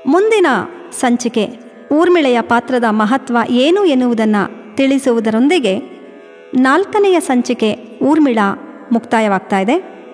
ಮುಂದಿನ ಸಂಚಿಕೆ ಊರ್ಮಿಳೆಯ ಪಾತ್ರದ ಮಹತ್ವ ಏನು ಎನ್ನುವುದನ್ನು ತಿಳಿಸುವುದರೊಂದಿಗೆ ನಾಲ್ಕನೆಯ ಸಂಚಿಕೆ ಊರ್ಮಿಳ ಮುಕ್ತಾಯವಾಗ್ತಾ ಇದೆ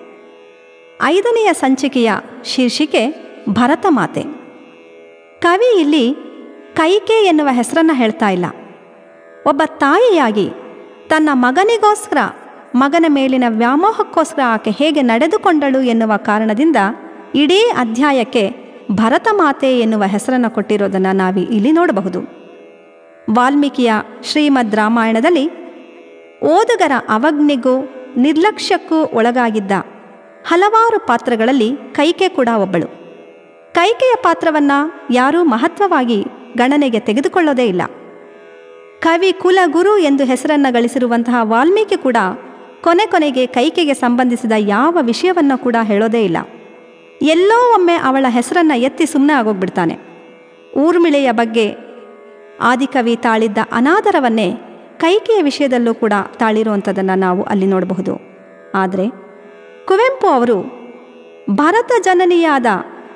ಐದನೆಯ ಸಂಚಿಕೆಯ ಶೀರ್ಷಿಕೆ ಭರತ ಮಾತೆ ಕವಿ ಇಲ್ಲಿ ಕೈಕೆ ಎನ್ನುವ ಹೆಸರನ್ನು ಹೇಳ್ತಾ ಇಲ್ಲ ಒಬ್ಬ ತಾಯಿಯಾಗಿ ತನ್ನ ಮಗನಿಗೋಸ್ಕರ ಮಗನ ಮೇಲಿನ ವ್ಯಾಮೋಹಕ್ಕೋಸ್ಕರ ಆಕೆ ಹೇಗೆ ನಡೆದುಕೊಂಡಳು ಎನ್ನುವ ಕಾರಣದಿಂದ ಇಡೀ ಅಧ್ಯಾಯಕ್ಕೆ ಭರತ ಮಾತೆ ಎನ್ನುವ ಹೆಸರನ್ನು ಕೊಟ್ಟಿರೋದನ್ನು ನಾವು ಇಲ್ಲಿ ನೋಡಬಹುದು ವಾಲ್ಮೀಕಿಯ ಶ್ರೀಮದ್ ರಾಮಾಯಣದಲ್ಲಿ ಓದುಗರ ಅವಜ್ಞೆಗೂ ನಿರ್ಲಕ್ಷ್ಯಕ್ಕೂ ಒಳಗಾಗಿದ್ದ ಹಲವಾರು ಪಾತ್ರಗಳಲ್ಲಿ ಕೈಕೆ ಕೂಡ ಒಬ್ಬಳು ಕೈಕೆಯ ಪಾತ್ರವನ್ನು ಯಾರೂ ಮಹತ್ವವಾಗಿ ಗಣನೆಗೆ ತೆಗೆದುಕೊಳ್ಳೋದೇ ಇಲ್ಲ ಕವಿ ಕುಲಗುರು ಎಂದು ಹೆಸರನ್ನು ಗಳಿಸಿರುವಂತಹ ವಾಲ್ಮೀಕಿ ಕೂಡ ಕೊನೆ ಕೊನೆಗೆ ಕೈಕೆಗೆ ಸಂಬಂಧಿಸಿದ ಯಾವ ವಿಷಯವನ್ನು ಕೂಡ ಹೇಳೋದೇ ಇಲ್ಲ ಎಲ್ಲೋ ಒಮ್ಮೆ ಅವಳ ಹೆಸರನ್ನು ಎತ್ತಿ ಸುಮ್ಮನೆ ಆಗೋಗ್ಬಿಡ್ತಾನೆ ಊರ್ಮಿಳೆಯ ಬಗ್ಗೆ ಆದಿಕವಿ ತಾಳಿದ್ದ ಅನಾದರವನ್ನೇ ಕೈಕೆಯ ವಿಷಯದಲ್ಲೂ ಕೂಡ ತಾಳಿರುವಂಥದ್ದನ್ನು ನಾವು ಅಲ್ಲಿ ನೋಡಬಹುದು ಆದರೆ ಕುವೆಂಪು ಅವರು ಭರತ ಜನನಿಯಾದ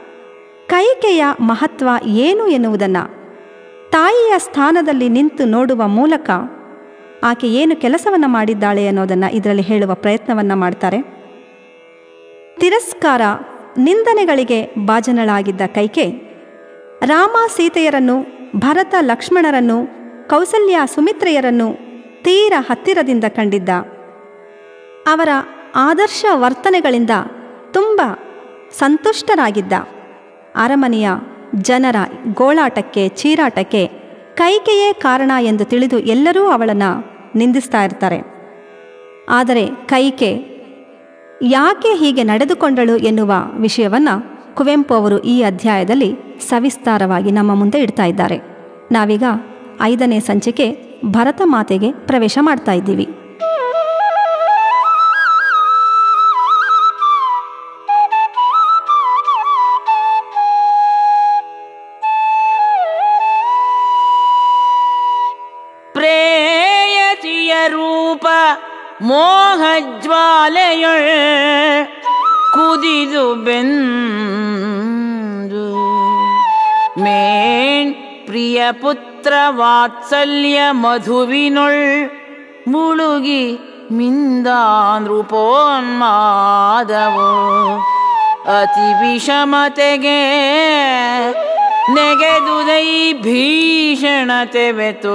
ಕೈಕೆಯ ಮಹತ್ವ ಏನು ಎನ್ನುವುದನ್ನು ತಾಯಿಯ ಸ್ಥಾನದಲ್ಲಿ ನಿಂತು ನೋಡುವ ಮೂಲಕ ಆಕೆ ಏನು ಕೆಲಸವನ್ನು ಮಾಡಿದ್ದಾಳೆ ಅನ್ನೋದನ್ನು ಇದರಲ್ಲಿ ಹೇಳುವ ಪ್ರಯತ್ನವನ್ನು ಮಾಡ್ತಾರೆ ತಿರಸ್ಕಾರ ನಿಂದನೆಗಳಿಗೆ ಬಾಜನಳಾಗಿದ್ದ ಕೈಕೆ ರಾಮ ಸೀತೆಯರನ್ನು ಭರತ ಲಕ್ಷ್ಮಣರನ್ನು ಕೌಸಲ್ಯ ಸುಮಿತ್ರೆಯರನ್ನು ತೀರ ಹತ್ತಿರದಿಂದ ಕಂಡಿದ್ದ ಅವರ ಆದರ್ಶ ವರ್ತನೆಗಳಿಂದ ತುಂಬ ಸಂತುಷ್ಟರಾಗಿದ್ದ ಅರಮನೆಯ ಜನರ ಗೋಳಾಟಕ್ಕೆ ಚೀರಾಟಕ್ಕೆ ಕೈಕೆಯೇ ಕಾರಣ ಎಂದು ತಿಳಿದು ಎಲ್ಲರೂ ಅವಳನ್ನು ನಿಂದಿಸ್ತಾ ಇರ್ತಾರೆ ಆದರೆ ಕೈಕೆ ಯಾಕೆ ಹೀಗೆ ನಡೆದುಕೊಂಡಳು ಎನ್ನುವ ವಿಷಯವನ್ನು ಕುವೆಂಪು ಅವರು ಈ ಅಧ್ಯಾಯದಲ್ಲಿ ಸವಿಸ್ತಾರವಾಗಿ ನಮ್ಮ ಮುಂದೆ ಇಡ್ತಾ ಇದ್ದಾರೆ ನಾವೀಗ ಐದನೇ ಸಂಚಿಕೆ ಭರತ ಮಾತೆಗೆ ಪ್ರವೇಶ ಮಾಡ್ತಾ ಇದ್ದೀವಿ ಪ್ರೇಯಸಿಯ ರೂಪ ಮೋಹಜ್ವಾಲೆಯೊಳ್ ಕುದಿದು ಬೆಂದು ಮೇಣ್ ಪ್ರಿಯ ಪುತ್ರ ವಾತ್ಸಲ್ಯ ಮಧುವಿನೊಳ್ ಮುಳುಗಿ ಮಿಂದಾನೃಪೋನ್ಮಾದವು ಅತಿ ವಿಷಮತೆಗೆ ನೆಗೆದುದೈ ಭೀಷಣತೆ ಬೆತು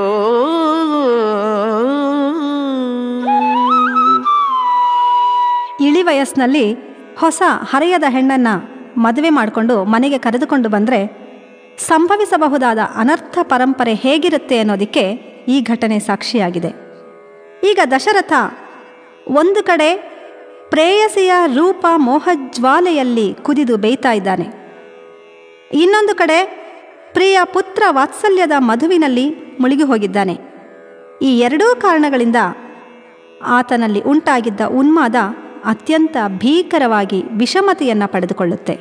ಇಳಿ ವಯಸ್ಸಿನಲ್ಲಿ ಹೊಸ ಹರೆಯದ ಹೆಣ್ಣನ್ನು ಮದುವೆ ಮಾಡಿಕೊಂಡು ಮನೆಗೆ ಕರೆದುಕೊಂಡು ಬಂದರೆ ಸಂಭವಿಸಬಹುದಾದ ಅನರ್ಥ ಪರಂಪರೆ ಹೇಗಿರುತ್ತೆ ಅನ್ನೋದಕ್ಕೆ ಈ ಘಟನೆ ಸಾಕ್ಷಿಯಾಗಿದೆ ಈಗ ದಶರಥ ಒಂದು ಕಡೆ ಪ್ರೇಯಸಿಯ ರೂಪ ಮೋಹಜ್ವಾಲೆಯಲ್ಲಿ ಕುದಿದು ಬೇಯ್ತಾ ಇದ್ದಾನೆ ಇನ್ನೊಂದು ಕಡೆ ಪ್ರಿಯ ಪುತ್ರ ವಾತ್ಸಲ್ಯದ ಮಧುವಿನಲ್ಲಿ ಮುಳುಗಿ ಹೋಗಿದ್ದಾನೆ ಈ ಎರಡೂ ಕಾರಣಗಳಿಂದ ಆತನಲ್ಲಿ ಉಂಟಾಗಿದ್ದ ಉನ್ಮಾದ ಅತ್ಯಂತ ಭೀಕರವಾಗಿ ವಿಷಮತೆಯನ್ನು ಪಡೆದುಕೊಳ್ಳುತ್ತೆ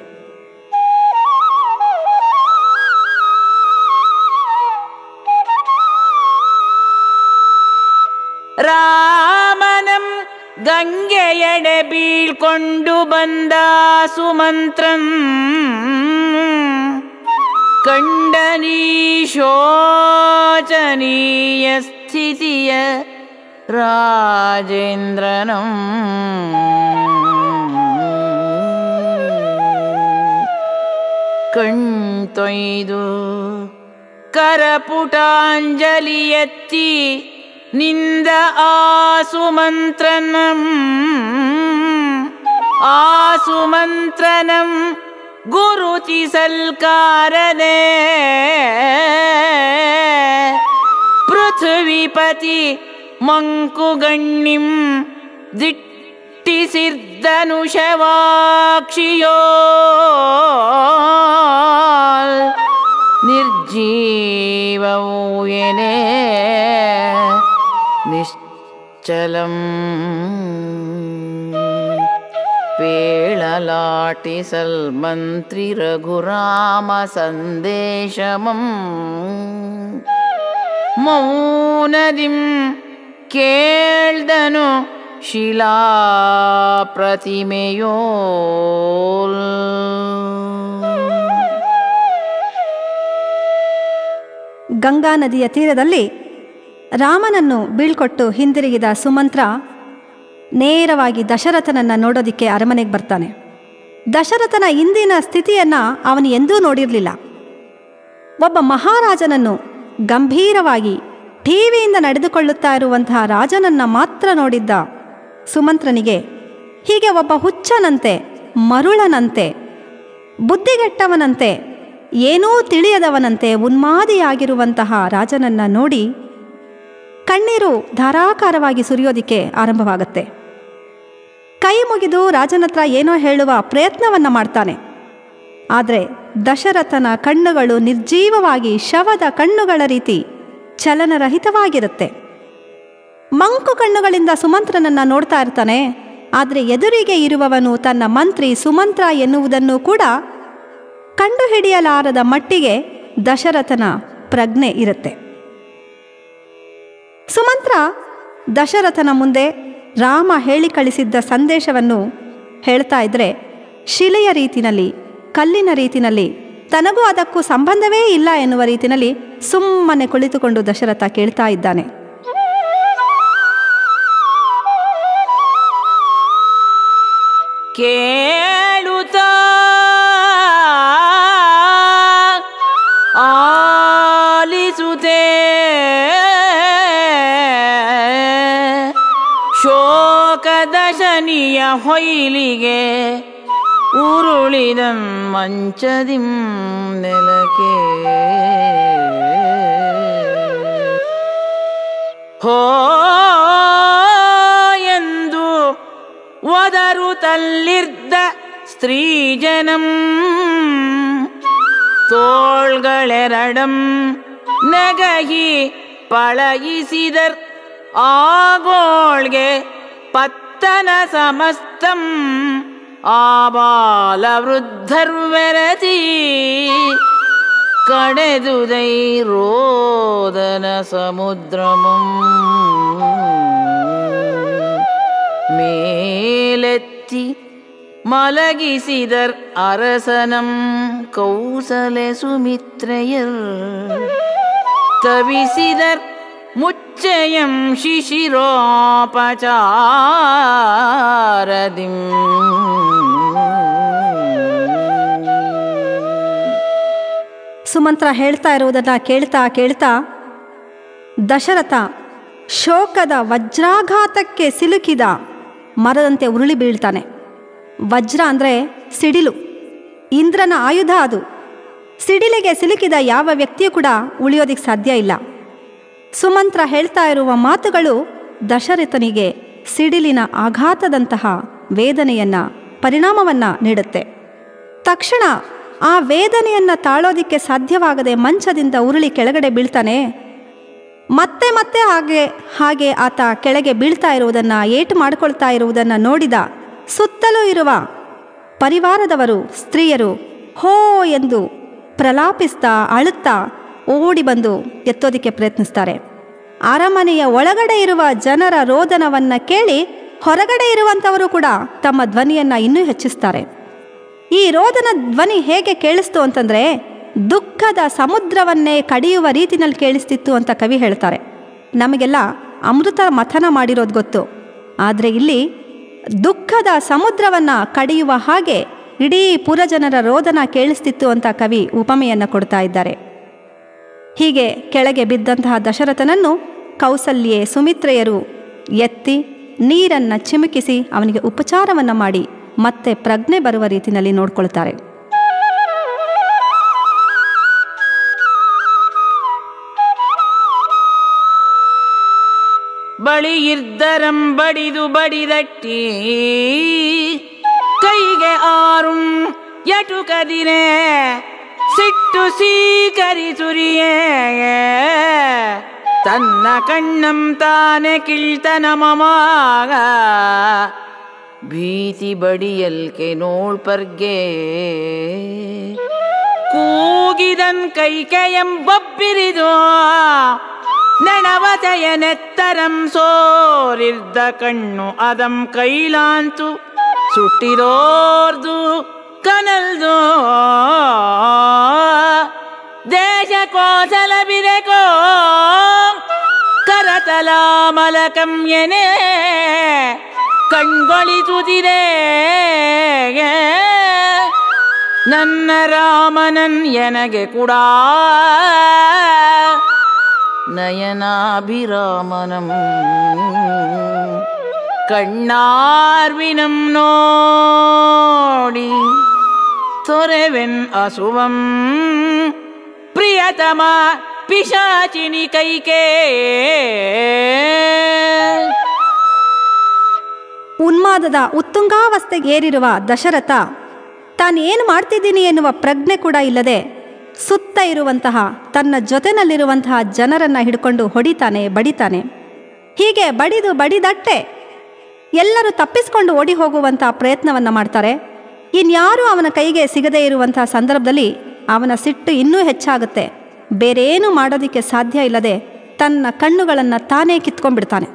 ರಾಮನಂ ಗಂಗೆಯಡೆ ಬೀಳ್ಕೊಂಡು ಬಂದ ಸುಮಂತ್ರಂ ಕಂಡನೀ ಶೋಚನೀಯ ಸ್ಥಿತಿಯ ರಾಜೇಂದ್ರನಂ ಕಣ್ತೊಯ್ದು ಕರಪುಟಾಂಜಲಿ ಎತ್ತಿ ನಿಂದ ಆಸುಮಂತ್ರನಂ ಆಸುಮಂತ್ರನಂ ಗುರುತಿ ಸಲ್ಕಾರದೆ ಪೃಥ್ವಿಪತಿ ಮಂಕುಗಣ್ಣಿಂ ದಿಟ್ಟಿಸಿರ್ಧನುಷವಾಕ್ಷಿಯೋ ನಿರ್ಜೀವವು ಏನೇ ನಿಶ್ಚಲಂ പേളലാട്ടിസൽ മന്ത്രി രഘുരാമ സന്ദേശമം മൗനദിം കേൾദനു ಶಿಲಾಪ್ರತಿಮೆಯೋ ಗಂಗಾ ನದಿಯ ತೀರದಲ್ಲಿ ರಾಮನನ್ನು ಬೀಳ್ಕೊಟ್ಟು ಹಿಂದಿರುಗಿದ ಸುಮಂತ್ರ ನೇರವಾಗಿ ದಶರಥನನ್ನು ನೋಡೋದಕ್ಕೆ ಅರಮನೆಗೆ ಬರ್ತಾನೆ ದಶರಥನ ಇಂದಿನ ಸ್ಥಿತಿಯನ್ನು ಅವನು ಎಂದೂ ನೋಡಿರಲಿಲ್ಲ ಒಬ್ಬ ಮಹಾರಾಜನನ್ನು ಗಂಭೀರವಾಗಿ ಟಿವಿಯಿಂದ ನಡೆದುಕೊಳ್ಳುತ್ತಾ ಇರುವಂತಹ ರಾಜನನ್ನು ಮಾತ್ರ ನೋಡಿದ್ದ ಸುಮಂತ್ರನಿಗೆ ಹೀಗೆ ಒಬ್ಬ ಹುಚ್ಚನಂತೆ ಮರುಳನಂತೆ ಬುದ್ಧಿಗೆಟ್ಟವನಂತೆ ಏನೂ ತಿಳಿಯದವನಂತೆ ಉನ್ಮಾದಿಯಾಗಿರುವಂತಹ ರಾಜನನ್ನು ನೋಡಿ ಕಣ್ಣೀರು ಧಾರಾಕಾರವಾಗಿ ಸುರಿಯೋದಿಕ್ಕೆ ಆರಂಭವಾಗುತ್ತೆ ಕೈ ಮುಗಿದು ರಾಜನ ಹತ್ರ ಏನೋ ಹೇಳುವ ಪ್ರಯತ್ನವನ್ನು ಮಾಡ್ತಾನೆ ಆದರೆ ದಶರಥನ ಕಣ್ಣುಗಳು ನಿರ್ಜೀವವಾಗಿ ಶವದ ಕಣ್ಣುಗಳ ರೀತಿ ಚಲನರಹಿತವಾಗಿರುತ್ತೆ ಮಂಕು ಕಣ್ಣುಗಳಿಂದ ಸುಮಂತ್ರನನ್ನು ನೋಡ್ತಾ ಇರ್ತಾನೆ ಆದರೆ ಎದುರಿಗೆ ಇರುವವನು ತನ್ನ ಮಂತ್ರಿ ಸುಮಂತ್ರ ಎನ್ನುವುದನ್ನು ಕೂಡ ಕಂಡುಹಿಡಿಯಲಾರದ ಮಟ್ಟಿಗೆ ದಶರಥನ ಪ್ರಜ್ಞೆ ಇರುತ್ತೆ ಸುಮಂತ್ರ ದಶರಥನ ಮುಂದೆ ರಾಮ ಹೇಳಿ ಕಳಿಸಿದ್ದ ಸಂದೇಶವನ್ನು ಹೇಳ್ತಾ ಇದ್ರೆ ಶಿಲೆಯ ರೀತಿನಲ್ಲಿ ಕಲ್ಲಿನ ರೀತಿನಲ್ಲಿ ತನಗೂ ಅದಕ್ಕೂ ಸಂಬಂಧವೇ ಇಲ್ಲ ಎನ್ನುವ ರೀತಿನಲ್ಲಿ ಸುಮ್ಮನೆ ಕುಳಿತುಕೊಂಡು ದಶರಥ ಕೇಳ್ತಾ ಇದ್ದಾನೆ ಕೇಳುತ್ತ ಆಲಿಸುತ್ತೆ ಶೋಕದ ಶನಿಯ ಹೊಯ್ಲಿಗೆ ಉರುಳಿದಂ ಮಂಚದಿಂ ನೆಲಕ್ಕೆ ಹೋ ಎಂದು ಒದರು ತಲ್ಲಿರ್ದ ಸ್ತ್ರೀಜನಂ ತೋಳ್ಗಳೆರಡಂ ನಗಹಿ ಪಳಗಿಸಿದರ್ ಆಗೋಳ್ಗೆ ಪತ್ತನ ಸಮಸ್ತಂ ಆಬಾಲ ವೃದ್ಧರ್ವೆರತಿ ಕಡೆದುದೈ ರೋದನ ಸಮುದ್ರಮಂ ಮೇಲೆತ್ತಿ ಮಲಗಿಸಿದರ್ ಅರಸನಂ ಕೌಸಲೆ ಸುಮಿತ್ರೆಯರ್ ತವಿಸಿದರ್ ಮುಚ್ಚಯಂ ಶಿಶಿರೋಪಚಾರದಿಂ ಸುಮಂತ್ರ ಹೇಳ್ತಾ ಇರುವುದನ್ನು ಕೇಳ್ತಾ ಕೇಳ್ತಾ ದಶರಥ ಶೋಕದ ವಜ್ರಾಘಾತಕ್ಕೆ ಸಿಲುಕಿದ ಮರದಂತೆ ಉರುಳಿ ಬೀಳ್ತಾನೆ ವಜ್ರ ಅಂದರೆ ಸಿಡಿಲು ಇಂದ್ರನ ಆಯುಧ ಅದು ಸಿಡಿಲಿಗೆ ಸಿಲುಕಿದ ಯಾವ ವ್ಯಕ್ತಿಯೂ ಕೂಡ ಉಳಿಯೋದಕ್ಕೆ ಸಾಧ್ಯ ಇಲ್ಲ ಸುಮಂತ್ರ ಹೇಳ್ತಾ ಇರುವ ಮಾತುಗಳು ದಶರಥನಿಗೆ ಸಿಡಿಲಿನ ಆಘಾತದಂತಹ ವೇದನೆಯನ್ನ ಪರಿಣಾಮವನ್ನ ನೀಡುತ್ತೆ ತಕ್ಷಣ ಆ ವೇದನೆಯನ್ನು ತಾಳೋದಿಕ್ಕೆ ಸಾಧ್ಯವಾಗದೆ ಮಂಚದಿಂದ ಉರುಳಿ ಕೆಳಗಡೆ ಬೀಳ್ತಾನೆ ಮತ್ತೆ ಮತ್ತೆ ಹಾಗೆ ಹಾಗೆ ಆತ ಕೆಳಗೆ ಬೀಳ್ತಾ ಇರುವುದನ್ನು ಏಟು ಮಾಡಿಕೊಳ್ತಾ ಇರುವುದನ್ನು ನೋಡಿದ ಸುತ್ತಲೂ ಇರುವ ಪರಿವಾರದವರು ಸ್ತ್ರೀಯರು ಹೋ ಎಂದು ಪ್ರಲಾಪಿಸ್ತಾ ಅಳುತ್ತಾ ಓಡಿ ಬಂದು ಎತ್ತೋದಿಕ್ಕೆ ಪ್ರಯತ್ನಿಸ್ತಾರೆ ಅರಮನೆಯ ಒಳಗಡೆ ಇರುವ ಜನರ ರೋದನವನ್ನು ಕೇಳಿ ಹೊರಗಡೆ ಇರುವಂಥವರು ಕೂಡ ತಮ್ಮ ಧ್ವನಿಯನ್ನು ಇನ್ನೂ ಹೆಚ್ಚಿಸ್ತಾರೆ ಈ ರೋದನ ಧ್ವನಿ ಹೇಗೆ ಕೇಳಿಸ್ತು ಅಂತಂದರೆ ದುಃಖದ ಸಮುದ್ರವನ್ನೇ ಕಡಿಯುವ ರೀತಿನಲ್ಲಿ ಕೇಳಿಸ್ತಿತ್ತು ಅಂತ ಕವಿ ಹೇಳ್ತಾರೆ ನಮಗೆಲ್ಲ ಅಮೃತ ಮಥನ ಮಾಡಿರೋದು ಗೊತ್ತು ಆದರೆ ಇಲ್ಲಿ ದುಃಖದ ಸಮುದ್ರವನ್ನು ಕಡಿಯುವ ಹಾಗೆ ಇಡೀ ಪುರಜನರ ರೋದನ ಕೇಳಿಸ್ತಿತ್ತು ಅಂತ ಕವಿ ಉಪಮೆಯನ್ನು ಕೊಡ್ತಾ ಇದ್ದಾರೆ ಹೀಗೆ ಕೆಳಗೆ ಬಿದ್ದಂತಹ ದಶರಥನನ್ನು ಕೌಸಲ್ಯೆ ಸುಮಿತ್ರೆಯರು ಎತ್ತಿ ನೀರನ್ನು ಚಿಮುಕಿಸಿ ಅವನಿಗೆ ಉಪಚಾರವನ್ನು ಮಾಡಿ ಮತ್ತೆ ಪ್ರಜ್ಞೆ ಬರುವ ರೀತಿಯಲ್ಲಿ ನೋಡ್ಕೊಳ್ತಾರೆ ಬಳಿ ಇರ್ದರಂ ಬಡಿದು ಬಡಿದಟ್ಟಿ ಕೈಗೆ ಆರುಂ ಯಟುಕದಿರೆ ಸಿಟ್ಟು ಸೀಕರಿಸುರಿಯೇ ತನ್ನ ಕಣ್ಣಂ ತಾನೆ ಕಿಳ್ತನ ಮಮಾಗ ಭೀತಿ ಬಡಿಯಲ್ಕೆ ನೋಳ್ಪರ್ಗೆ ಕೂಗಿದನ್ ಕೈಕೆಯಂ ಬಬ್ಬಿರಿದು ನೆಣವತೆಯನೆತ್ತರಂ ಸೋರಿದ್ದ ಕಣ್ಣು ಅದಂ ಕೈಲಾಂತು ಸುಟ್ಟಿರೋರ್ದು ಕನಲ್ದು ದೇಶ ಕೋಸಲ ಬಿರೆಕೋ ಮಾಮಲಕಂ ಎನೆ ಕಣ್ಗೊಳಿಸುತ್ತಿದೆ ನನ್ನ ರಾಮನನ್ ಎನಗೆ ಕೂಡ ನಯನಾಭಿರಾಮನಂ ಕಣ್ಣಾರ್ವಿನಂ ನೋಡಿ ತೊರೆವೆನ್ ಅಸುವಂ ಪ್ರಿಯತಮ ಪಿಶಾಚಿನಿ ಕೈಕೆ ಉನ್ಮಾದದ ಉತ್ತುಂಗಾವಸ್ಥೆಗೆ ಏರಿರುವ ದಶರಥ ತಾನೇನು ಮಾಡ್ತಿದ್ದೀನಿ ಎನ್ನುವ ಪ್ರಜ್ಞೆ ಕೂಡ ಇಲ್ಲದೆ ಸುತ್ತ ಇರುವಂತಹ ತನ್ನ ಜೊತೆನಲ್ಲಿರುವಂತಹ ಜನರನ್ನು ಹಿಡ್ಕೊಂಡು ಹೊಡಿತಾನೆ ಬಡಿತಾನೆ ಹೀಗೆ ಬಡಿದು ಬಡಿದಟ್ಟೆ ಎಲ್ಲರೂ ತಪ್ಪಿಸ್ಕೊಂಡು ಓಡಿ ಹೋಗುವಂತಹ ಪ್ರಯತ್ನವನ್ನು ಮಾಡ್ತಾರೆ ಇನ್ಯಾರೂ ಅವನ ಕೈಗೆ ಸಿಗದೇ ಇರುವಂತಹ ಸಂದರ್ಭದಲ್ಲಿ ಅವನ ಸಿಟ್ಟು ಇನ್ನೂ ಹೆಚ್ಚಾಗುತ್ತೆ ಬೇರೇನು ಮಾಡೋದಕ್ಕೆ ಸಾಧ್ಯ ಇಲ್ಲದೆ ತನ್ನ ಕಣ್ಣುಗಳನ್ನು ತಾನೇ ಕಿತ್ಕೊಂಡ್ಬಿಡ್ತಾನೆ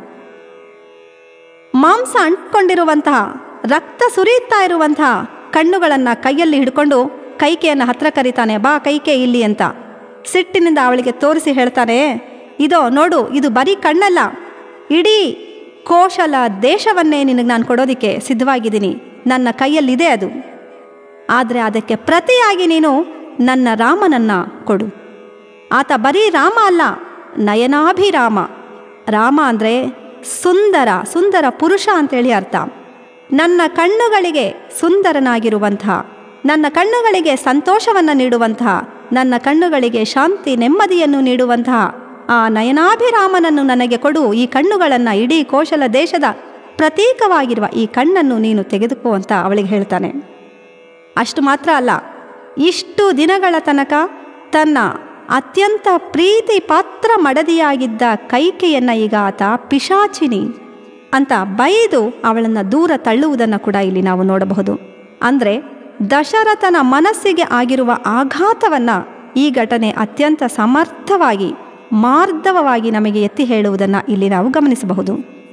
ಮಾಂಸ ಅಂಟ್ಕೊಂಡಿರುವಂತಹ ರಕ್ತ ಸುರಿಯುತ್ತಾ ಇರುವಂತಹ ಕಣ್ಣುಗಳನ್ನು ಕೈಯಲ್ಲಿ ಹಿಡ್ಕೊಂಡು ಕೈಕೆಯನ್ನು ಹತ್ರ ಕರೀತಾನೆ ಬಾ ಕೈಕೆ ಇಲ್ಲಿ ಅಂತ ಸಿಟ್ಟಿನಿಂದ ಅವಳಿಗೆ ತೋರಿಸಿ ಹೇಳ್ತಾನೆ ಇದೋ ನೋಡು ಇದು ಬರೀ ಕಣ್ಣಲ್ಲ ಇಡೀ ಕೋಶಲ ದೇಶವನ್ನೇ ನಿನಗೆ ನಾನು ಕೊಡೋದಕ್ಕೆ ಸಿದ್ಧವಾಗಿದ್ದೀನಿ ನನ್ನ ಕೈಯಲ್ಲಿದೆ ಅದು ಆದರೆ ಅದಕ್ಕೆ ಪ್ರತಿಯಾಗಿ ನೀನು ನನ್ನ ರಾಮನನ್ನ ಕೊಡು ಆತ ಬರೀ ರಾಮ ಅಲ್ಲ ನಯನಾಭಿರಾಮ ರಾಮ ಅಂದರೆ ಸುಂದರ ಸುಂದರ ಪುರುಷ ಅಂತೇಳಿ ಅರ್ಥ ನನ್ನ ಕಣ್ಣುಗಳಿಗೆ ಸುಂದರನಾಗಿರುವಂತಹ ನನ್ನ ಕಣ್ಣುಗಳಿಗೆ ಸಂತೋಷವನ್ನು ನೀಡುವಂತಹ ನನ್ನ ಕಣ್ಣುಗಳಿಗೆ ಶಾಂತಿ ನೆಮ್ಮದಿಯನ್ನು ನೀಡುವಂತಹ ಆ ನಯನಾಭಿರಾಮನನ್ನು ನನಗೆ ಕೊಡು ಈ ಕಣ್ಣುಗಳನ್ನು ಇಡೀ ಕೋಶಲ ದೇಶದ ಪ್ರತೀಕವಾಗಿರುವ ಈ ಕಣ್ಣನ್ನು ನೀನು ತೆಗೆದುಕೋ ಅಂತ ಅವಳಿಗೆ ಹೇಳ್ತಾನೆ ಅಷ್ಟು ಮಾತ್ರ ಅಲ್ಲ ಇಷ್ಟು ದಿನಗಳ ತನಕ ತನ್ನ ಅತ್ಯಂತ ಪ್ರೀತಿ ಪಾತ್ರ ಮಡದಿಯಾಗಿದ್ದ ಕೈಕೆಯನ್ನು ಈಗ ಆತ ಪಿಶಾಚಿನಿ ಅಂತ ಬೈದು ಅವಳನ್ನು ದೂರ ತಳ್ಳುವುದನ್ನು ಕೂಡ ಇಲ್ಲಿ ನಾವು ನೋಡಬಹುದು ಅಂದರೆ ದಶರಥನ ಮನಸ್ಸಿಗೆ ಆಗಿರುವ ಆಘಾತವನ್ನು ಈ ಘಟನೆ ಅತ್ಯಂತ ಸಮರ್ಥವಾಗಿ ಮಾರ್ಧವವಾಗಿ ನಮಗೆ ಎತ್ತಿ ಹೇಳುವುದನ್ನು ಇಲ್ಲಿ ನಾವು ಗಮನಿಸಬಹುದು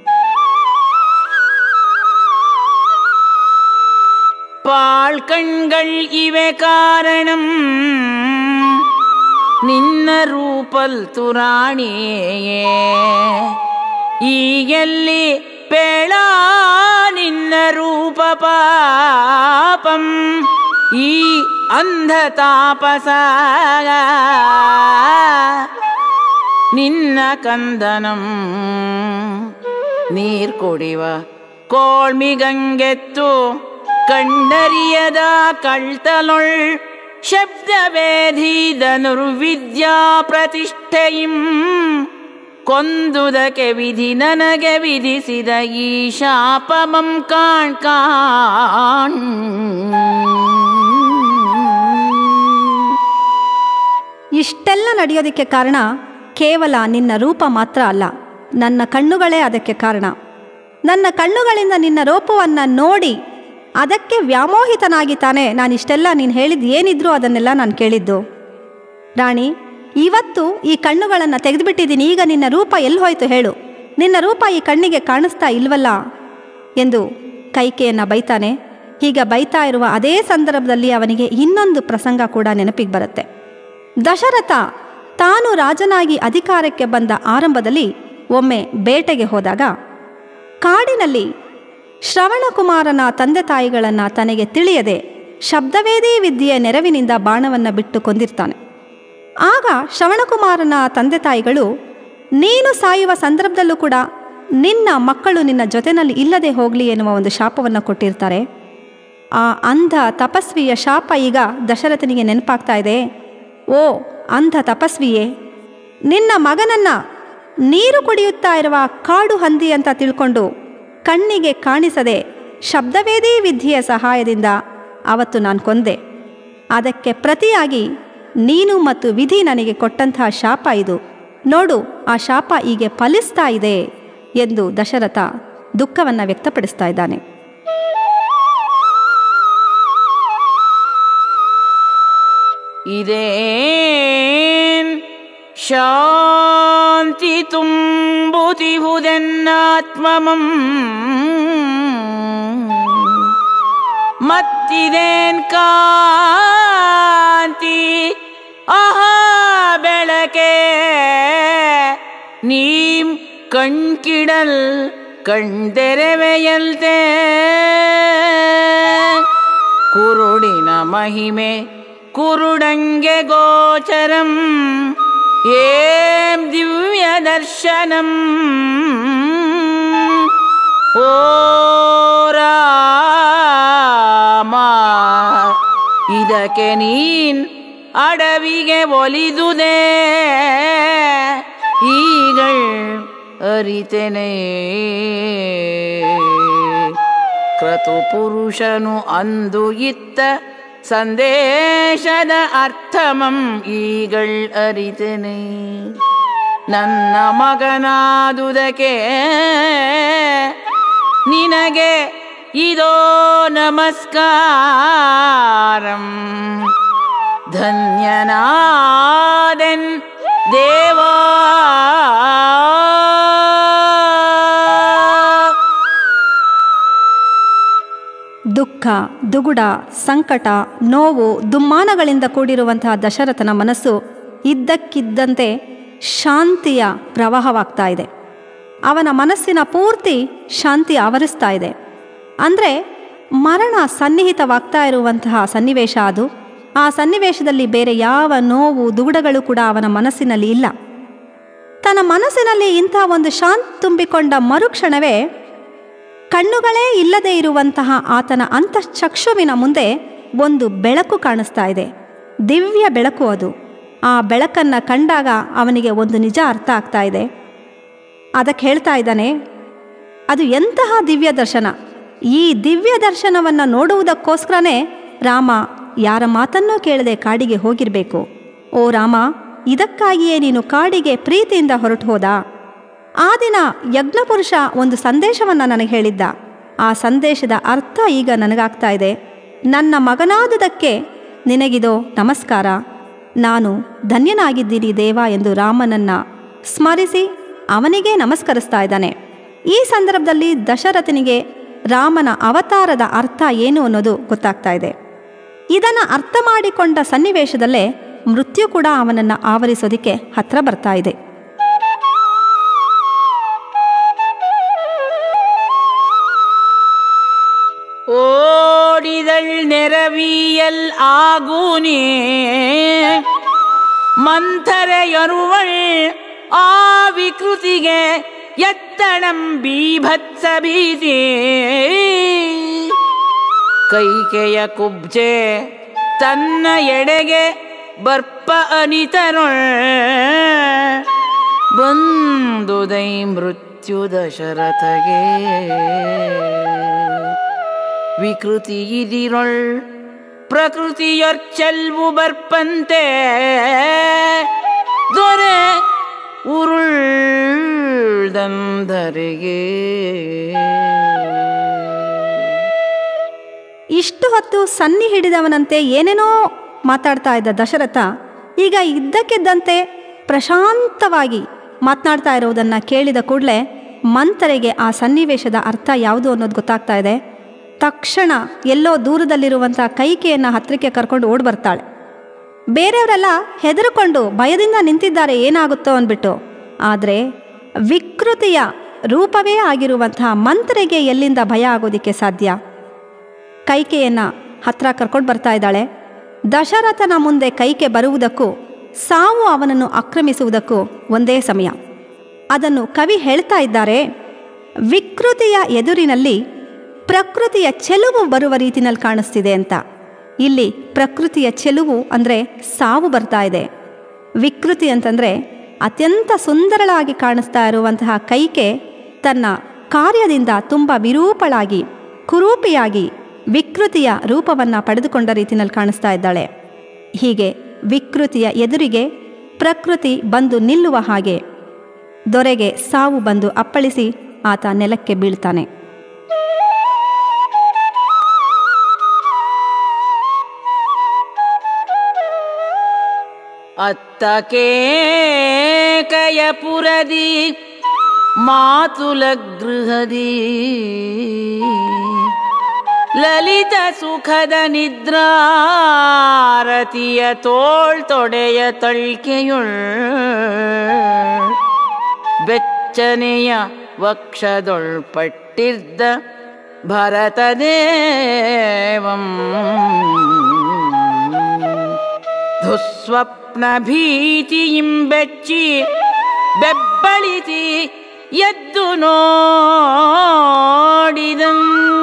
பால் கண்கள் இவை காரணம் ನಿನ್ನ ರೂಪಲ್ ತುರಾಣಿಯೇ ಈಗೆಲ್ಲಿ ಪೇಳ ನಿನ್ನ ರೂಪ ಪಾಪಂ ಈ ಅಂಧ ತಾಪಸ ನಿನ್ನ ಕಂದನಂ ನೀರ್ ಕುಡಿವ ಕೋಳ್ಮಿಗಂಗೆತ್ತು ಕಣ್ಣರಿಯದ ಕಳ್ತಲೊಳ್ ಶಬ್ದವೇಧಿ ಧನುರ್ವಿದ್ಯಾ ಪ್ರತಿಷ್ಠೆಯಿಂ ಕೊಂದುದಕ್ಕೆ ವಿಧಿ ನನಗೆ ವಿಧಿಸಿದ ಈ ಶಾಪಮಂ ಕಾಣ್ ಕಾಣ್ ಇಷ್ಟೆಲ್ಲ ನಡೆಯೋದಕ್ಕೆ ಕಾರಣ ಕೇವಲ ನಿನ್ನ ರೂಪ ಮಾತ್ರ ಅಲ್ಲ ನನ್ನ ಕಣ್ಣುಗಳೇ ಅದಕ್ಕೆ ಕಾರಣ ನನ್ನ ಕಣ್ಣುಗಳಿಂದ ನಿನ್ನ ರೂಪವನ್ನು ನೋಡಿ ಅದಕ್ಕೆ ವ್ಯಾಮೋಹಿತನಾಗಿ ತಾನೇ ನಾನು ಇಷ್ಟೆಲ್ಲ ನೀನು ಹೇಳಿದ್ದು ಏನಿದ್ರು ಅದನ್ನೆಲ್ಲ ನಾನು ಕೇಳಿದ್ದು ರಾಣಿ ಇವತ್ತು ಈ ಕಣ್ಣುಗಳನ್ನು ತೆಗೆದುಬಿಟ್ಟಿದ್ದೀನಿ ಈಗ ನಿನ್ನ ರೂಪ ಎಲ್ಲಿ ಹೋಯ್ತು ಹೇಳು ನಿನ್ನ ರೂಪ ಈ ಕಣ್ಣಿಗೆ ಕಾಣಿಸ್ತಾ ಇಲ್ವಲ್ಲ ಎಂದು ಕೈಕೆಯನ್ನು ಬೈತಾನೆ ಹೀಗೆ ಬೈತಾ ಇರುವ ಅದೇ ಸಂದರ್ಭದಲ್ಲಿ ಅವನಿಗೆ ಇನ್ನೊಂದು ಪ್ರಸಂಗ ಕೂಡ ನೆನಪಿಗೆ ಬರುತ್ತೆ ದಶರಥ ತಾನು ರಾಜನಾಗಿ ಅಧಿಕಾರಕ್ಕೆ ಬಂದ ಆರಂಭದಲ್ಲಿ ಒಮ್ಮೆ ಬೇಟೆಗೆ ಹೋದಾಗ ಕಾಡಿನಲ್ಲಿ ಶ್ರವಣಕುಮಾರನ ತಂದೆ ತಾಯಿಗಳನ್ನು ತನಗೆ ತಿಳಿಯದೆ ಶಬ್ದವೇದಿ ವಿದ್ಯೆಯ ನೆರವಿನಿಂದ ಬಾಣವನ್ನು ಬಿಟ್ಟು ಕೊಂದಿರ್ತಾನೆ ಆಗ ಶ್ರವಣಕುಮಾರನ ತಂದೆ ತಾಯಿಗಳು ನೀನು ಸಾಯುವ ಸಂದರ್ಭದಲ್ಲೂ ಕೂಡ ನಿನ್ನ ಮಕ್ಕಳು ನಿನ್ನ ಜೊತೆನಲ್ಲಿ ಇಲ್ಲದೆ ಹೋಗಲಿ ಎನ್ನುವ ಒಂದು ಶಾಪವನ್ನು ಕೊಟ್ಟಿರ್ತಾರೆ ಆ ಅಂಧ ತಪಸ್ವಿಯ ಶಾಪ ಈಗ ದಶರಥನಿಗೆ ನೆನಪಾಗ್ತಾ ಇದೆ ಓ ಅಂಧ ತಪಸ್ವಿಯೇ ನಿನ್ನ ಮಗನನ್ನ ನೀರು ಕುಡಿಯುತ್ತಾ ಇರುವ ಕಾಡು ಹಂದಿ ಅಂತ ತಿಳ್ಕೊಂಡು ಕಣ್ಣಿಗೆ ಕಾಣಿಸದೆ ಶಬ್ದವೇದಿ ವಿದ್ಯೆಯ ಸಹಾಯದಿಂದ ಅವತ್ತು ನಾನು ಕೊಂದೆ ಅದಕ್ಕೆ ಪ್ರತಿಯಾಗಿ ನೀನು ಮತ್ತು ವಿಧಿ ನನಗೆ ಕೊಟ್ಟಂತಹ ಶಾಪ ಇದು ನೋಡು ಆ ಶಾಪ ಹೀಗೆ ಫಲಿಸ್ತಾ ಇದೆ ಎಂದು ದಶರಥ ದುಃಖವನ್ನು ವ್ಯಕ್ತಪಡಿಸ್ತಾ ಇದ್ದಾನೆ ಇದೇನ್ ಶಾಂತಿ ತುಂಬುತಿಹುದೆನ್ನಾತ್ಮಮಂ ಮತ್ತಿದೇನ್ ಕಾಂತಿ ಆಹಾ ಬೆಳಕೆ ನೀಂ ಕಣ್ಕಿಡಲ್ ಕಣ್ತೆರೆವೆಯಲ್ತೆ ಕುರುಡಿನ ಮಹಿಮೆ ಕುರುಡಂಗೆ ಗೋಚರಂ ಏಂ ದಿವ್ಯ ದರ್ಶನಂ ಓ ರಾಮ ಇದಕ್ಕೆ ನೀನ್ ಅಡವಿಗೆ ಒಲಿದುದೇ ಈಗಳ್ ಅರಿತೆನೆ ಕ್ರತು ಪುರುಷನು ಅಂದು ಇತ್ತ ಸಂದೇಶದ ಅರ್ಥಮಂ ಈಗಳ್ ಅರಿತೆನೆ ನನ್ನ ಮಗನಾದುದಕ್ಕೆ ನಿನಗೆ ಇದೋ ನಮಸ್ಕಾರಂ ಧನ್ಯನಾದೆನ್ ದೇವಾ ದುಃಖ ದುಗುಡ ಸಂಕಟ ನೋವು ದುಮ್ಮಾನಗಳಿಂದ ಕೂಡಿರುವಂತಹ ದಶರಥನ ಮನಸ್ಸು ಇದ್ದಕ್ಕಿದ್ದಂತೆ ಶಾಂತಿಯ ಪ್ರವಾಹವಾಗ್ತಾ ಇದೆ ಅವನ ಮನಸ್ಸಿನ ಪೂರ್ತಿ ಶಾಂತಿ ಆವರಿಸ್ತಾ ಇದೆ ಅಂದರೆ ಮರಣ ಸನ್ನಿಹಿತವಾಗ್ತಾ ಇರುವಂತಹ ಸನ್ನಿವೇಶ ಅದು ಆ ಸನ್ನಿವೇಶದಲ್ಲಿ ಬೇರೆ ಯಾವ ನೋವು ದುಗುಡಗಳು ಕೂಡ ಅವನ ಮನಸ್ಸಿನಲ್ಲಿ ಇಲ್ಲ ತನ್ನ ಮನಸ್ಸಿನಲ್ಲಿ ಇಂಥ ಒಂದು ಶಾಂತಿ ತುಂಬಿಕೊಂಡ ಮರುಕ್ಷಣವೇ ಕಣ್ಣುಗಳೇ ಇಲ್ಲದೆ ಇರುವಂತಹ ಆತನ ಅಂತಃಚಕ್ಷುವಿನ ಮುಂದೆ ಒಂದು ಬೆಳಕು ಕಾಣಿಸ್ತಾ ಇದೆ ದಿವ್ಯ ಬೆಳಕು ಅದು ಆ ಬೆಳಕನ್ನು ಕಂಡಾಗ ಅವನಿಗೆ ಒಂದು ನಿಜ ಅರ್ಥ ಆಗ್ತಾ ಇದೆ ಅದಕ್ಕೆ ಹೇಳ್ತಾ ಇದ್ದಾನೆ ಅದು ಎಂತಹ ದಿವ್ಯ ದರ್ಶನ ಈ ದಿವ್ಯ ದರ್ಶನವನ್ನು ನೋಡುವುದಕ್ಕೋಸ್ಕರನೇ ರಾಮ ಯಾರ ಮಾತನ್ನೂ ಕೇಳದೆ ಕಾಡಿಗೆ ಹೋಗಿರಬೇಕು ಓ ರಾಮ ಇದಕ್ಕಾಗಿಯೇ ನೀನು ಕಾಡಿಗೆ ಪ್ರೀತಿಯಿಂದ ಹೊರಟು ಹೋದ ಆ ದಿನ ಯಜ್ಞಪುರುಷ ಒಂದು ಸಂದೇಶವನ್ನು ನನಗೆ ಹೇಳಿದ್ದ ಆ ಸಂದೇಶದ ಅರ್ಥ ಈಗ ನನಗಾಗ್ತಾ ಇದೆ ನನ್ನ ಮಗನಾದುದಕ್ಕೆ ನಿನಗಿದೋ ನಮಸ್ಕಾರ ನಾನು ಧನ್ಯನಾಗಿದ್ದೀನಿ ದೇವ ಎಂದು ರಾಮನನ್ನ ಸ್ಮರಿಸಿ ಅವನಿಗೆ ನಮಸ್ಕರಿಸ್ತಾ ಇದ್ದಾನೆ ಈ ಸಂದರ್ಭದಲ್ಲಿ ದಶರಥನಿಗೆ ರಾಮನ ಅವತಾರದ ಅರ್ಥ ಏನು ಅನ್ನೋದು ಗೊತ್ತಾಗ್ತಾ ಇದೆ ಇದನ್ನು ಅರ್ಥ ಮಾಡಿಕೊಂಡ ಸನ್ನಿವೇಶದಲ್ಲೇ ಮೃತ್ಯು ಕೂಡ ಅವನನ್ನು ಆವರಿಸೋದಕ್ಕೆ ಹತ್ರ ಬರ್ತಾ ಇದೆ ಓಡಿದಳ್ ನೆರವಿಯಲ್ ಆಗುನೇ ಮಂಥರೆಯರುವಳ್ ಆ ವಿಕೃತಿಗೆ ಎತ್ತಡಂ ಬೀಭತ್ಸ ಭೀತಿ ಕೈಕೆಯ ಕುಬ್ಜೆ ತನ್ನ ಎಡೆಗೆ ಬರ್ಪ ಅನಿತರೊಳ್ ಬಂದುದೈ ಮೃತ್ಯು ದಶರಥಗೆ ವಿಕೃತಿ ಇದಿರೊಳ್ ಪ್ರಕೃತಿಯೊರ್ಚೆಲ್ವು ಬರ್ಪಂತೆ ದೊರೆ ಉರುಳ್ದಂದರಿಗೆ ಇಷ್ಟು ಹೊತ್ತು ಸನ್ನಿ ಹಿಡಿದವನಂತೆ ಏನೇನೋ ಮಾತಾಡ್ತಾ ಇದ್ದ ದಶರಥ ಈಗ ಇದ್ದಕ್ಕಿದ್ದಂತೆ ಪ್ರಶಾಂತವಾಗಿ ಮಾತನಾಡ್ತಾ ಇರೋದನ್ನು ಕೇಳಿದ ಕೂಡಲೇ ಮಂತರಿಗೆ ಆ ಸನ್ನಿವೇಶದ ಅರ್ಥ ಯಾವುದು ಅನ್ನೋದು ಗೊತ್ತಾಗ್ತಾ ಇದೆ ತಕ್ಷಣ ಎಲ್ಲೋ ದೂರದಲ್ಲಿರುವಂಥ ಕೈಕೆಯನ್ನು ಹತ್ತಿರಕ್ಕೆ ಕರ್ಕೊಂಡು ಓಡ್ ಬರ್ತಾಳೆ ಬೇರೆಯವರೆಲ್ಲ ಹೆದರ್ಕೊಂಡು ಭಯದಿಂದ ನಿಂತಿದ್ದಾರೆ ಏನಾಗುತ್ತೋ ಅಂದ್ಬಿಟ್ಟು ಆದರೆ ವಿಕೃತಿಯ ರೂಪವೇ ಆಗಿರುವಂತಹ ಮಂತ್ರಿಗೆ ಎಲ್ಲಿಂದ ಭಯ ಆಗೋದಕ್ಕೆ ಸಾಧ್ಯ ಕೈಕೆಯನ್ನು ಹತ್ರ ಕರ್ಕೊಂಡು ಬರ್ತಾ ಇದ್ದಾಳೆ ದಶರಥನ ಮುಂದೆ ಕೈಕೆ ಬರುವುದಕ್ಕೂ ಸಾವು ಅವನನ್ನು ಆಕ್ರಮಿಸುವುದಕ್ಕೂ ಒಂದೇ ಸಮಯ ಅದನ್ನು ಕವಿ ಹೇಳ್ತಾ ಇದ್ದಾರೆ ವಿಕೃತಿಯ ಎದುರಿನಲ್ಲಿ ಪ್ರಕೃತಿಯ ಚೆಲುವು ಬರುವ ರೀತಿನಲ್ಲಿ ಕಾಣಿಸ್ತಿದೆ ಅಂತ ಇಲ್ಲಿ ಪ್ರಕೃತಿಯ ಚೆಲುವು ಅಂದರೆ ಸಾವು ಬರ್ತಾ ಇದೆ ವಿಕೃತಿ ಅಂತಂದರೆ ಅತ್ಯಂತ ಸುಂದರಳಾಗಿ ಕಾಣಿಸ್ತಾ ಇರುವಂತಹ ಕೈಕೆ ತನ್ನ ಕಾರ್ಯದಿಂದ ತುಂಬ ವಿರೂಪಳಾಗಿ ಕುರೂಪಿಯಾಗಿ ವಿಕೃತಿಯ ರೂಪವನ್ನು ಪಡೆದುಕೊಂಡ ರೀತಿಯಲ್ಲಿ ಕಾಣಿಸ್ತಾ ಇದ್ದಾಳೆ ಹೀಗೆ ವಿಕೃತಿಯ ಎದುರಿಗೆ ಪ್ರಕೃತಿ ಬಂದು ನಿಲ್ಲುವ ಹಾಗೆ ದೊರೆಗೆ ಸಾವು ಬಂದು ಅಪ್ಪಳಿಸಿ ಆತ ನೆಲಕ್ಕೆ ಬೀಳ್ತಾನೆ ಅತ್ತಕೇಕಯಪುರದಿ ಮಾತುಲ ಗೃಹದಿ ಲಲಿತ ಸುಖದ ನಿದ್ರಾರತಿಯ ತೋಳ್ ತೊಡೆಯ ತಳ್ಕೆಯುಳ್ ಬೆಚ್ಚ ಬೆಚ್ಚನೆಯ ವಕ್ಷದೊಳ್ಪಟ್ಟಿದ್ದ ಭರತದೇವಂ ದುಸ್ವಪ್ನ ಭೀತಿಯಿಂ ಬೆಚ್ಚಿ ಬೆಬ್ಬಳಿಸಿ ಎದ್ದು ನೋಡಿದಂ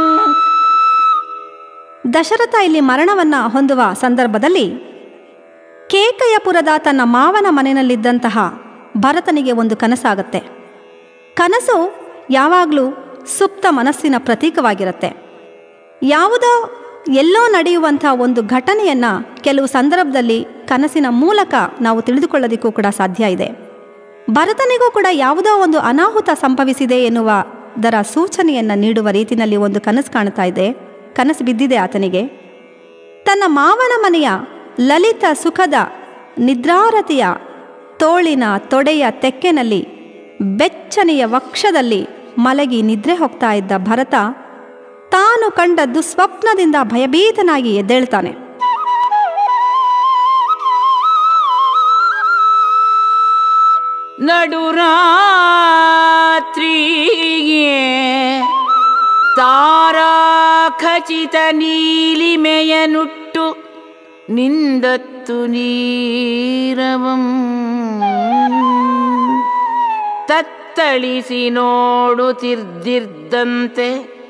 ದಶರಥ ಇಲ್ಲಿ ಮರಣವನ್ನ ಹೊಂದುವ ಸಂದರ್ಭದಲ್ಲಿ ಕೇಕಯಪುರದ ತನ್ನ ಮಾವನ ಮನೆಯಲ್ಲಿದ್ದಂತಹ ಭರತನಿಗೆ ಒಂದು ಕನಸಾಗತ್ತೆ ಕನಸು ಯಾವಾಗಲೂ ಸುಪ್ತ ಮನಸ್ಸಿನ ಪ್ರತೀಕವಾಗಿರುತ್ತೆ ಯಾವುದೋ ಎಲ್ಲೋ ನಡೆಯುವಂಥ ಒಂದು ಘಟನೆಯನ್ನು ಕೆಲವು ಸಂದರ್ಭದಲ್ಲಿ ಕನಸಿನ ಮೂಲಕ ನಾವು ತಿಳಿದುಕೊಳ್ಳೋದಕ್ಕೂ ಕೂಡ ಸಾಧ್ಯ ಇದೆ ಭರತನಿಗೂ ಕೂಡ ಯಾವುದೋ ಒಂದು ಅನಾಹುತ ಸಂಭವಿಸಿದೆ ಎನ್ನುವುದರ ಸೂಚನೆಯನ್ನು ನೀಡುವ ರೀತಿಯಲ್ಲಿ ಒಂದು ಕನಸು ಕಾಣ್ತಾ ಇದೆ ಕನಸು ಬಿದ್ದಿದೆ ಆತನಿಗೆ ತನ್ನ ಮಾವನ ಮನೆಯ ಲಲಿತ ಸುಖದ ನಿದ್ರಾರತಿಯ ತೋಳಿನ ತೊಡೆಯ ತೆಕ್ಕೆನಲ್ಲಿ ಬೆಚ್ಚನೆಯ ವಕ್ಷದಲ್ಲಿ ಮಲಗಿ ನಿದ್ರೆ ಹೋಗ್ತಾ ಇದ್ದ ಭರತ ತಾನು ಕಂಡ ದುಸ್ವಪ್ನದಿಂದ ಭಯಭೀತನಾಗಿ ಎದ್ದೇಳ್ತಾನೆ ನಡುರಾತ್ರಿಗೆ ತಾರಾಖಚಿತ ನೀಲಿಮೆಯ ನುಟ್ಟು ನಿಂದತ್ತು ನೀರವಂ ತತ್ತಳಿಸಿ ನೋಡುತ್ತಿರ್ದಿರ್ದಂತೆ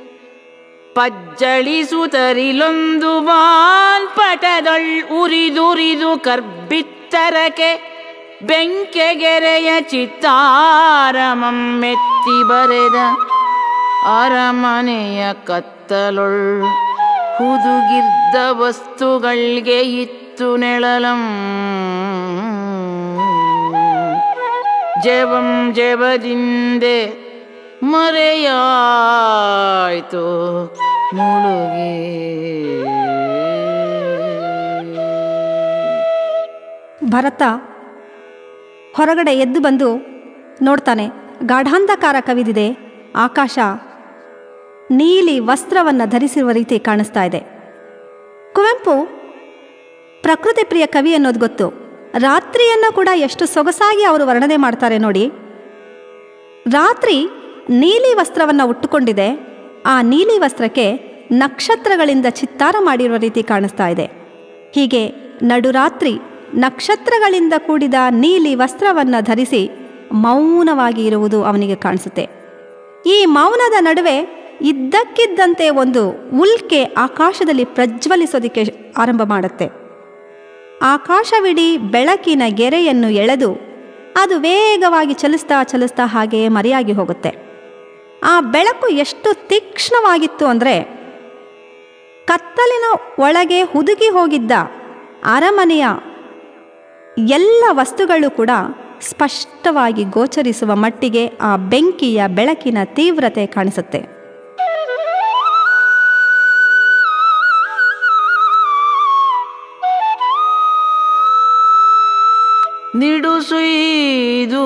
ಪಜ್ಜಳಿಸುತ್ತರಿಲೊಂದು ಬಾನ್ ಪಟದೊಳ್ ಉರಿದುರಿದು ಕರ್ಬಿತ್ತರಕೆ ಬೆಂಕೆಗೆರೆಯ ಚಿತ್ತಾರಮಂ ಮೆತ್ತಿ ಬರೆದ ಅರಮನೆಯ ಕತ್ತಲೊಳ್ ಹುದುಗಿದ್ದ ವಸ್ತುಗಳ್ಗೆ ಇತ್ತು ನೆಳಲಂ ಜವಂ ಜವದಿಂದೆ ಮರೆಯಾಯ್ತು ಮುಳುಗಿ ಭರತ ಹೊರಗಡೆ ಎದ್ದು ಬಂದು ನೋಡ್ತಾನೆ ಗಾಢಾಂಧಕಾರ ಕವಿದಿದೆ ಆಕಾಶ ನೀಲಿ ವಸ್ತ್ರವನ್ನು ಧರಿಸಿರುವ ರೀತಿ ಕಾಣಿಸ್ತಾ ಇದೆ ಕುವೆಂಪು ಪ್ರಕೃತಿ ಪ್ರಿಯ ಕವಿ ಅನ್ನೋದು ಗೊತ್ತು ರಾತ್ರಿಯನ್ನು ಕೂಡ ಎಷ್ಟು ಸೊಗಸಾಗಿ ಅವರು ವರ್ಣನೆ ಮಾಡ್ತಾರೆ ನೋಡಿ ರಾತ್ರಿ ನೀಲಿ ವಸ್ತ್ರವನ್ನು ಉಟ್ಟುಕೊಂಡಿದೆ ಆ ನೀಲಿ ವಸ್ತ್ರಕ್ಕೆ ನಕ್ಷತ್ರಗಳಿಂದ ಚಿತ್ತಾರ ಮಾಡಿರುವ ರೀತಿ ಕಾಣಿಸ್ತಾ ಇದೆ ಹೀಗೆ ನಡುರಾತ್ರಿ ನಕ್ಷತ್ರಗಳಿಂದ ಕೂಡಿದ ನೀಲಿ ವಸ್ತ್ರವನ್ನು ಧರಿಸಿ ಮೌನವಾಗಿ ಇರುವುದು ಅವನಿಗೆ ಕಾಣಿಸುತ್ತೆ ಈ ಮೌನದ ನಡುವೆ ಇದ್ದಕ್ಕಿದ್ದಂತೆ ಒಂದು ಉಲ್ಕೆ ಆಕಾಶದಲ್ಲಿ ಪ್ರಜ್ವಲಿಸೋದಕ್ಕೆ ಆರಂಭ ಮಾಡುತ್ತೆ ಆಕಾಶವಿಡೀ ಬೆಳಕಿನ ಗೆರೆಯನ್ನು ಎಳೆದು ಅದು ವೇಗವಾಗಿ ಚಲಿಸ್ತಾ ಚಲಿಸ್ತಾ ಹಾಗೆ ಮರೆಯಾಗಿ ಹೋಗುತ್ತೆ ಆ ಬೆಳಕು ಎಷ್ಟು ತೀಕ್ಷ್ಣವಾಗಿತ್ತು ಅಂದರೆ ಕತ್ತಲಿನ ಒಳಗೆ ಹುದುಗಿ ಹೋಗಿದ್ದ ಅರಮನೆಯ ಎಲ್ಲ ವಸ್ತುಗಳು ಕೂಡ ಸ್ಪಷ್ಟವಾಗಿ ಗೋಚರಿಸುವ ಮಟ್ಟಿಗೆ ಆ ಬೆಂಕಿಯ ಬೆಳಕಿನ ತೀವ್ರತೆ ಕಾಣಿಸುತ್ತೆ ನಿಡುಸುಯ್ದು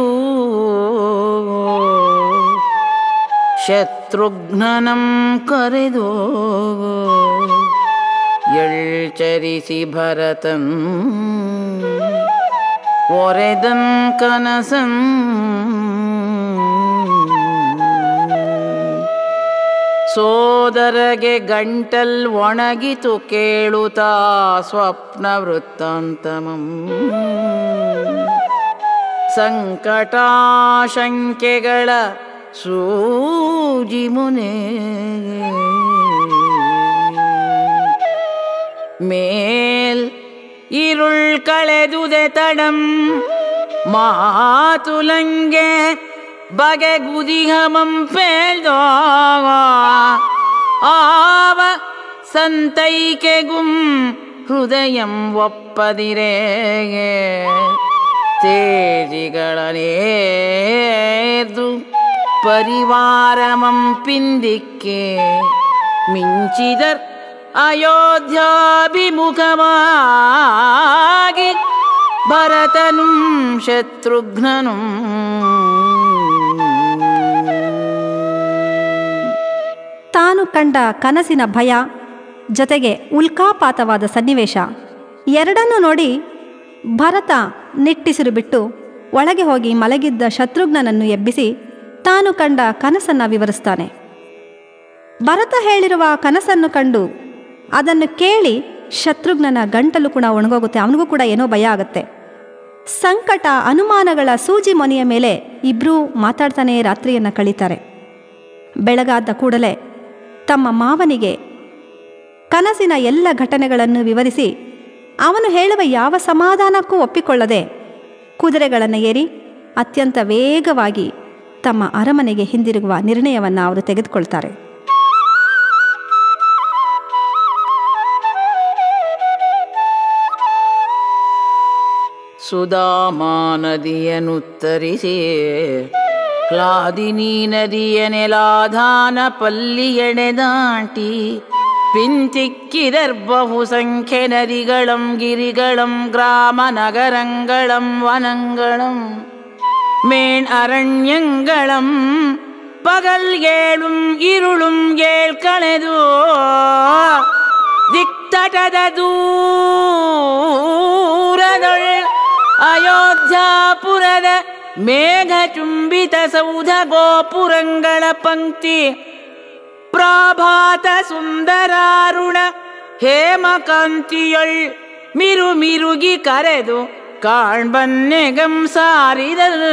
ಶತ್ರುಘ್ನನಂ ಕರೆದು ಎಳ್ಚರಿಸಿ ಭರತಂ ಒರೆದನ್ ಕನಸಂ ಸೋದರಗೆ ಗಂಟಲ್ ಒಣಗಿತು ಕೇಳುತ್ತಾ ಸ್ವಪ್ನ ವೃತ್ತಾಂತಮಂ ಸಂಕಟಾಶಂಕೆಗಳ ಸೂಜಿ ಮುನೆ ಮೇಲ್ ഇരുൾ ಕಳೆದುದೆ ತಡಂ ಮಾತುಲಂಗೆ ಬಗೆಗುದಿಹಮಂ ಪೇಳ್ದೋ ಆವ ಸಂತೈಕೆಗುಂ ಹೃದಯಂ ಒಪ್ಪದಿರೇಗೆ ತೇಜಿಗಳನೇದು ಪರಿವಾರಮಂ ಪಿಂದಿಕ್ಕೆ ಮಿಂಚಿದರ್ ಅಯೋಧ್ಯಾಭಿಮುಖವಾಗಿ ಭರತನು ಶತ್ರುಘ್ನನು ತಾನು ಕಂಡ ಕನಸಿನ ಭಯ ಜೊತೆಗೆ ಉಲ್ಕಾಪಾತವಾದ ಸನ್ನಿವೇಶ ಎರಡನ್ನೂ ನೋಡಿ ಭರತ ನಿಟ್ಟಿಸಿರು ಬಿಟ್ಟು ಒಳಗೆ ಹೋಗಿ ಮಲಗಿದ್ದ ಶತ್ರುಘ್ನನನ್ನು ಎಬ್ಬಿಸಿ ತಾನು ಕಂಡ ಕನಸನ್ನು ವಿವರಿಸ್ತಾನೆ ಭರತ ಹೇಳಿರುವ ಕನಸನ್ನು ಕಂಡು ಅದನ್ನು ಕೇಳಿ ಶತ್ರುಘ್ನನ ಗಂಟಲು ಕೂಡ ಒಣಗೋಗುತ್ತೆ ಅವನಿಗೂ ಕೂಡ ಏನೋ ಭಯ ಆಗುತ್ತೆ ಸಂಕಟ ಅನುಮಾನಗಳ ಸೂಜಿ ಮೊನೆಯ ಮೇಲೆ ಇಬ್ಬರೂ ಮಾತಾಡ್ತಾನೆ ರಾತ್ರಿಯನ್ನು ಕಳೀತಾರೆ ಬೆಳಗಾದ ಕೂಡಲೇ ತಮ್ಮ ಮಾವನಿಗೆ ಕನಸಿನ ಎಲ್ಲ ಘಟನೆಗಳನ್ನು ವಿವರಿಸಿ ಅವನು ಹೇಳುವ ಯಾವ ಸಮಾಧಾನಕ್ಕೂ ಒಪ್ಪಿಕೊಳ್ಳದೆ ಕುದುರೆಗಳನ್ನು ಏರಿ ಅತ್ಯಂತ ವೇಗವಾಗಿ ತಮ್ಮ ಅರಮನೆಗೆ ಹಿಂದಿರುಗುವ ನಿರ್ಣಯವನ್ನು ಅವರು ತೆಗೆದುಕೊಳ್ತಾರೆ ಸುಧಾಮಾ ನದಿಯನುತ್ತರಿಸಿ ಕ್ಲಾದಿನಿ ನದಿಯ ನೆಲಾಧಾನ ಪಲ್ಲಿಯೆಡೆ ದಾಟಿ പിന്തിക്കിതർബഹു സംഖ്യ നദികളും ഗിരികളും ഗ്രാമനഗരങ്ങളും വനങ്ങളും മേൺ അരണ്യങ്ങളും പകൽ ഏഴും ഇരുളും ഏൾക്കണതു ദിക്തടത ദൂരതൊൾ ಅಯೋಧ್ಯಾಪುರದ ಮೇಘಚುಂಬಿತ ಸೌಧ ಗೋಪುರಂಗಳ ಪಂಕ್ತಿ ಪ್ರಾಭಾತ ಸುಂದರಾರುಣ ಹೇಮಕಾಂತಿಯೊಳ್ ಮಿರು ಮಿರುಗಿ ಕರೆದು ಕಾಣ್ಬನ್ನೆಗಂ ಸಾರಿದರು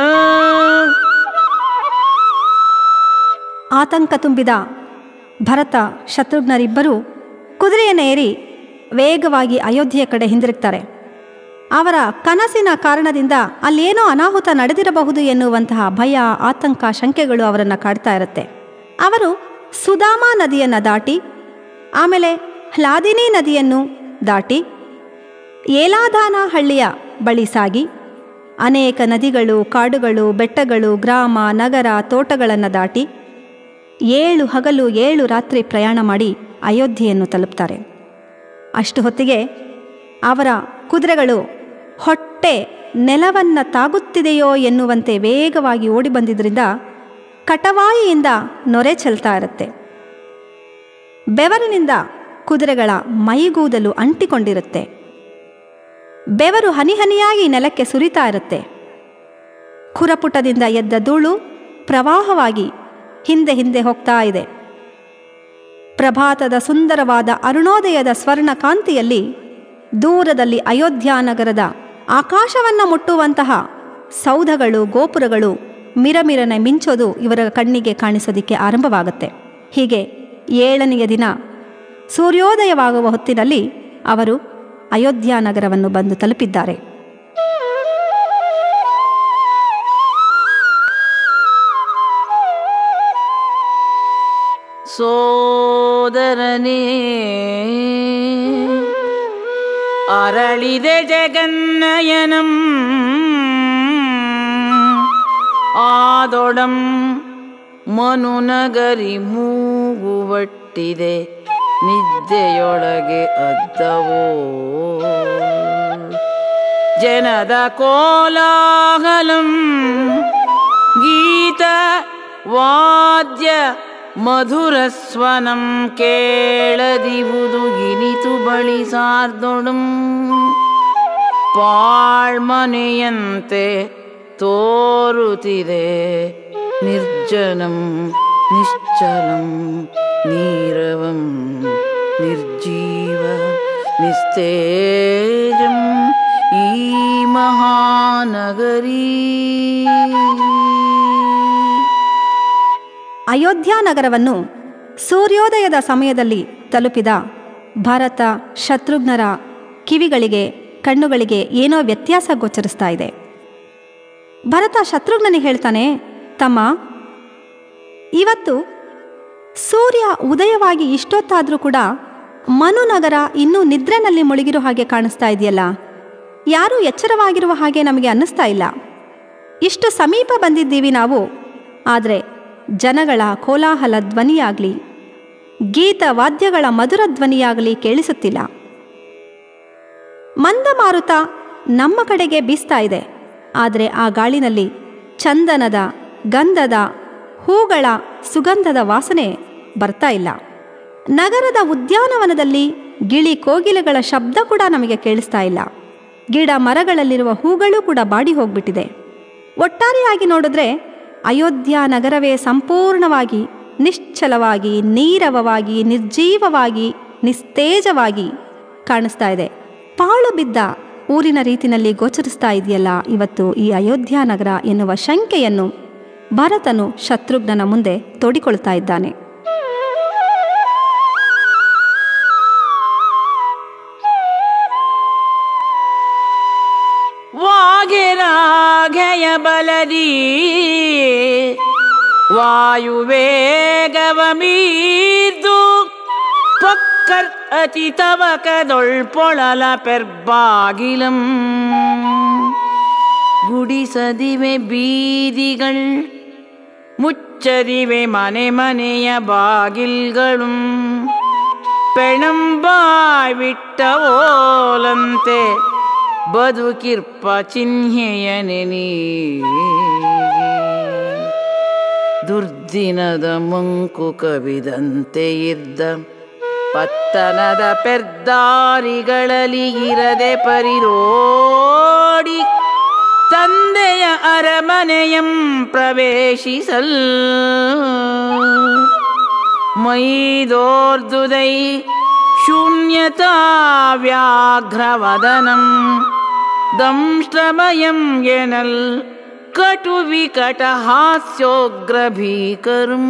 ಆತಂಕ ತುಂಬಿದ ಭರತ ಶತ್ರುಘ್ನರಿಬ್ಬರೂ ಕುದುರೆಯನ್ನು ಏರಿ ವೇಗವಾಗಿ ಅಯೋಧ್ಯೆಯ ಕಡೆ ಹಿಂದಿರುಗ್ತಾರೆ ಅವರ ಕನಸಿನ ಕಾರಣದಿಂದ ಅಲ್ಲೇನೋ ಅನಾಹುತ ನಡೆದಿರಬಹುದು ಎನ್ನುವಂತಹ ಭಯ ಆತಂಕ ಶಂಕೆಗಳು ಅವರನ್ನು ಕಾಡ್ತಾ ಇರುತ್ತೆ ಅವರು ಸುಧಾಮಾ ನದಿಯನ್ನು ದಾಟಿ ಆಮೇಲೆ ಹ್ಲಾದಿನಿ ನದಿಯನ್ನು ದಾಟಿ ಏಲಾಧಾನ ಹಳ್ಳಿಯ ಬಳಿ ಸಾಗಿ ಅನೇಕ ನದಿಗಳು ಕಾಡುಗಳು ಬೆಟ್ಟಗಳು ಗ್ರಾಮ ನಗರ ತೋಟಗಳನ್ನು ದಾಟಿ ಏಳು ಹಗಲು ಏಳು ರಾತ್ರಿ ಪ್ರಯಾಣ ಮಾಡಿ ಅಯೋಧ್ಯೆಯನ್ನು ತಲುಪ್ತಾರೆ ಅಷ್ಟು ಹೊತ್ತಿಗೆ ಅವರ ಕುದುರೆಗಳು ಹೊಟ್ಟೆ ನೆಲವನ್ನು ತಾಗುತ್ತಿದೆಯೋ ಎನ್ನುವಂತೆ ವೇಗವಾಗಿ ಓಡಿ ಬಂದಿದ್ದರಿಂದ ಕಟವಾಯಿಯಿಂದ ನೊರೆ ಚೆಲ್ತಾ ಇರುತ್ತೆ ಬೆವರಿನಿಂದ ಕುದುರೆಗಳ ಮೈಗೂದಲು ಅಂಟಿಕೊಂಡಿರುತ್ತೆ ಬೆವರು ಹನಿ ಹನಿಯಾಗಿ ನೆಲಕ್ಕೆ ಸುರಿತಾ ಇರುತ್ತೆ ಖುರಪುಟದಿಂದ ಎದ್ದ ಧೂಳು ಪ್ರವಾಹವಾಗಿ ಹಿಂದೆ ಹಿಂದೆ ಹೋಗ್ತಾ ಇದೆ ಪ್ರಭಾತದ ಸುಂದರವಾದ ಅರುಣೋದಯದ ಸ್ವರ್ಣ ಕಾಂತಿಯಲ್ಲಿ ದೂರದಲ್ಲಿ ಅಯೋಧ್ಯ ನಗರದ ಆಕಾಶವನ್ನು ಮುಟ್ಟುವಂತಹ ಸೌಧಗಳು ಗೋಪುರಗಳು ಮಿರಮಿರನೆ ಮಿಂಚೋದು ಇವರ ಕಣ್ಣಿಗೆ ಕಾಣಿಸೋದಿಕ್ಕೆ ಆರಂಭವಾಗುತ್ತೆ ಹೀಗೆ ಏಳನೆಯ ದಿನ ಸೂರ್ಯೋದಯವಾಗುವ ಹೊತ್ತಿನಲ್ಲಿ ಅವರು ಅಯೋಧ್ಯ ನಗರವನ್ನು ಬಂದು ತಲುಪಿದ್ದಾರೆ ಸೋದರನೇ ಅರಳಿದೆ ಜಗನ್ನಯನಂ ಆದೊಡಂ ಮನುನಗರಿ ಮೂಗುವಟ್ಟಿದೆ ನಿದ್ದೆಯೊಳಗೆ ಅದ್ದವೋ ಜನದ ಕೋಲಾಹಲಂ ಗೀತ ವಾದ್ಯ ಮಧುರಸ್ವನಂ ಕೇಳದಿವುದು ಗಿನಿತು ಬಳಿ ಸಾರ್ದೊಡಂ ಪಾಳ್ಮನೆಯಂತೆ ತೋರುತ್ತಿದೆ ನಿರ್ಜನಂ ನಿಶ್ಚಲಂ ನೀರವಂ ನಿರ್ಜೀವ ನಿಸ್ತೇಜಂ ಈ ಮಹಾನಗರೀ ಅಯೋಧ್ಯ ನಗರವನ್ನು ಸೂರ್ಯೋದಯದ ಸಮಯದಲ್ಲಿ ತಲುಪಿದ ಭಾರತ ಶತ್ರುಘ್ನರ ಕಿವಿಗಳಿಗೆ ಕಣ್ಣುಗಳಿಗೆ ಏನೋ ವ್ಯತ್ಯಾಸ ಗೋಚರಿಸ್ತಾ ಇದೆ ಭರತ ಶತ್ರುಘ್ನನಿಗೆ ಹೇಳ್ತಾನೆ ತಮ್ಮ ಇವತ್ತು ಸೂರ್ಯ ಉದಯವಾಗಿ ಇಷ್ಟೊತ್ತಾದರೂ ಕೂಡ ಮನುನಗರ ಇನ್ನೂ ನಿದ್ರೆನಲ್ಲಿ ಮುಳುಗಿರೋ ಹಾಗೆ ಕಾಣಿಸ್ತಾ ಇದೆಯಲ್ಲ ಯಾರೂ ಎಚ್ಚರವಾಗಿರುವ ಹಾಗೆ ನಮಗೆ ಅನ್ನಿಸ್ತಾ ಇಲ್ಲ ಇಷ್ಟು ಸಮೀಪ ಬಂದಿದ್ದೀವಿ ನಾವು ಆದರೆ ಜನಗಳ ಕೋಲಾಹಲ ಧ್ವನಿಯಾಗಲಿ ಗೀತ ವಾದ್ಯಗಳ ಮಧುರ ಧ್ವನಿಯಾಗಲಿ ಕೇಳಿಸುತ್ತಿಲ್ಲ ಮಂದಮಾರುತ ನಮ್ಮ ಕಡೆಗೆ ಬೀಸ್ತಾ ಇದೆ ಆದರೆ ಆ ಗಾಳಿನಲ್ಲಿ ಚಂದನದ ಗಂಧದ ಹೂಗಳ ಸುಗಂಧದ ವಾಸನೆ ಬರ್ತಾ ಇಲ್ಲ ನಗರದ ಉದ್ಯಾನವನದಲ್ಲಿ ಗಿಳಿ ಕೋಗಿಲೆಗಳ ಶಬ್ದ ಕೂಡ ನಮಗೆ ಕೇಳಿಸ್ತಾ ಇಲ್ಲ ಗಿಡ ಮರಗಳಲ್ಲಿರುವ ಹೂಗಳು ಕೂಡ ಬಾಡಿ ಹೋಗ್ಬಿಟ್ಟಿದೆ ಒಟ್ಟಾರೆಯಾಗಿ ನೋಡಿದ್ರೆ ಅಯೋಧ್ಯ ನಗರವೇ ಸಂಪೂರ್ಣವಾಗಿ ನಿಶ್ಚಲವಾಗಿ ನೀರವವಾಗಿ ನಿರ್ಜೀವವಾಗಿ ನಿಸ್ತೇಜವಾಗಿ ಕಾಣಿಸ್ತಾ ಇದೆ ಪಾಳು ಬಿದ್ದ ಊರಿನ ರೀತಿನಲ್ಲಿ ಗೋಚರಿಸ್ತಾ ಇದೆಯಲ್ಲ ಇವತ್ತು ಈ ಅಯೋಧ್ಯ ನಗರ ಎನ್ನುವ ಶಂಕೆಯನ್ನು ಭರತನು ಶತ್ರುಘ್ನನ ಮುಂದೆ ತೋಡಿಕೊಳ್ತಾ ಇದ್ದಾನೆ ವಾಗೆರಾಘಯ ಬಲದಿ ವಾಯುವೇಗವ ಮೀರ್ದು ಪಕ್ಕರ್ ಅತಿ ತವಕದೊಳ್ಪೊಳಲ ಪೆರ್ಬಾಗಿಲಂ ಗುಡಿಸದಿವೆ ಬೀದಿಗಳ್ ಮುಚ್ಚದಿವೆ ಮನೆ ಮನೆಯ ಬಾಗಿಲ್ಗಳು ಪೆಣಂಬಾಯ್ ಬಿಟ್ಟ ಓಲಂತೆ ಬದುಕಿರ್ಪ ಚಿಹ್ನೆಯ ನೆನೀ ದುರ್ದಿನದ ಮಂಕು ಕವಿದಂತೆ ಇದ್ದ ಪತ್ತನದ ಪೆರ್ದಾರಿಗಳಲ್ಲಿ ಇರದೆ ಪರಿರೋಡಿ ತಂದೆಯ ಅರಮನೆಯಂ ಪ್ರವೇಶಿಸಲ್ ಮೈದೋರ್ದುದೈ ಶೂನ್ಯತಾ ವ್ಯಾಘ್ರವದನಂ ದಂಶ್ರಮಯಂ ಎನಲ್ ಕಟು ವಿಕಟ ಹಾಸ್ಯೋಗ್ರ ಭೀಕರಂ